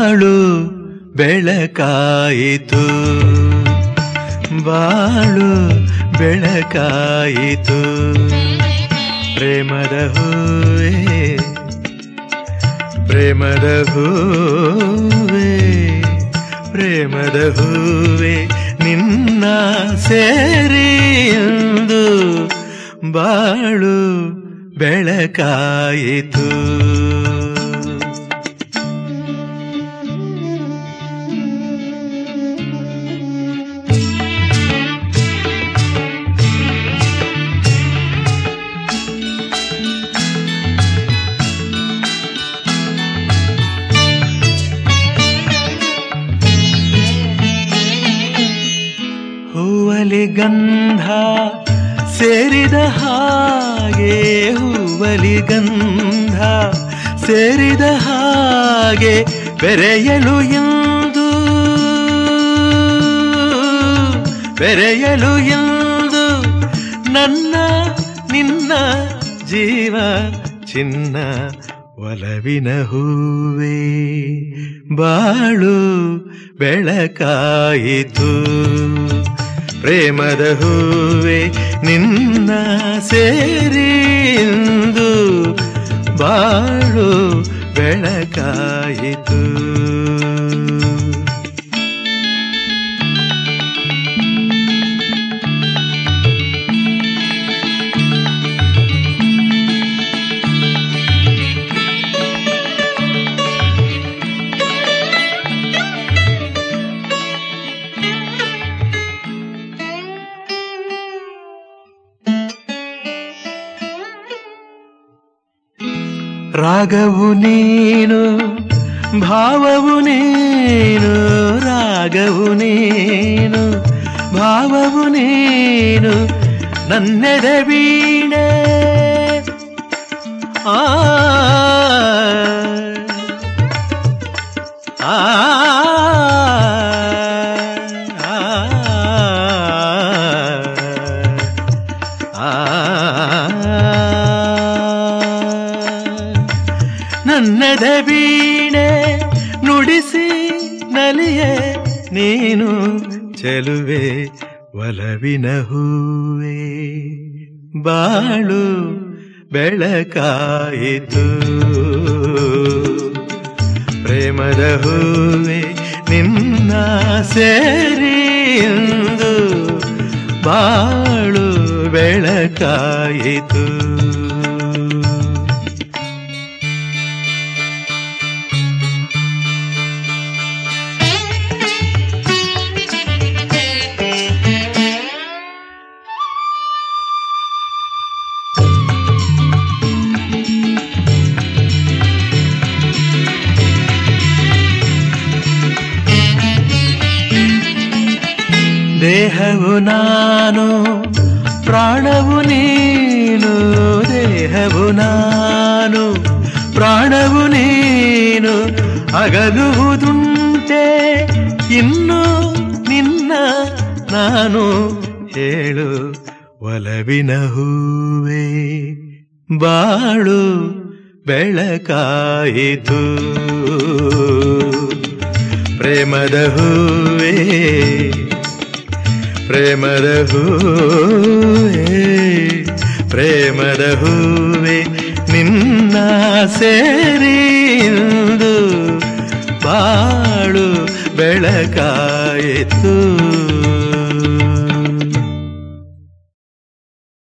ಬಾಳು ಬೆಳಕಾಯಿತು ಬಾಳು ಬೆಳಕಾಯಿತು ಪ್ರೇಮದ ಹೂವೇ ಪ್ರೇಮದ ಹೂವೇ ಪ್ರೇಮದ ಹೂವೇ ನಿನ್ನ ಸೇರಿ ಎಂದು ಬಾಳು ಬೆಳಕಾಯಿತು ಹೂವಲಿ ಗಂಧ ಸೇರಿದ ಹಾಗೆ ಹೂವಲಿ ಗಂಧ ಸೇರಿದ ಹಾಗೆ ಬೆರೆಯಲು ಎಂದು ಬೆರೆಯಲು ಎಂದು ನನ್ನ ನಿನ್ನ ಜೀವ ಚಿನ್ನ ಒಲವಿನ ಹೂವೇ ಬಾಳು ಬೆಳಕಾಯಿತು ಪ್ರೇಮದ ಹೂವೇ ನಿನ್ನ ಸೇರಿ ಎಂದು ಬಾಳು ಬೆಳಕಾಯಿತು ರಾಗವು ನೀನು ಭಾವವು ನೀನು ರಾಗವು ನೀನು ಭಾವವು ನೀನು ನನ್ನೆದೆ ವೀಣೆ ಆ ಆ ನನ್ನದ ವೀಣೆ ನುಡಿಸಿ ನಲಿಯೆ ನೀನು ಚೆಲುವೆ ಒಲವಿನ ಹೂವೇ ಬಾಳು ಬೆಳಕಾಯಿತು ಪ್ರೇಮದ ಹೂವೇ ನಿನ್ನ ಸೇರಿ ಎಂದು ಬಾಳು ಬೆಳಕಾಯಿತು ದೇಹವು ನಾನು ಪ್ರಾಣವು ನೀನು ದೇಹವು ನಾನು ಪ್ರಾಣವು ನೀನು ಅಗಲುವುದುಂಟೆ ಇನ್ನು ನಿನ್ನ ನಾನು ಹೇಳು ಒಲವಿನ ಹೂವೇ ಬಾಳು ಬೆಳಕಾಯಿತು ಪ್ರೇಮದ ಹೂವೇ ಪ್ರೇಮದ ಹೂವೇ ಪ್ರೇಮದ ಹೂವೇ ನಿನ್ನ ಸೇರಿ ಇಂದು ಬಾಳು ಬೆಳಕಾಯಿತು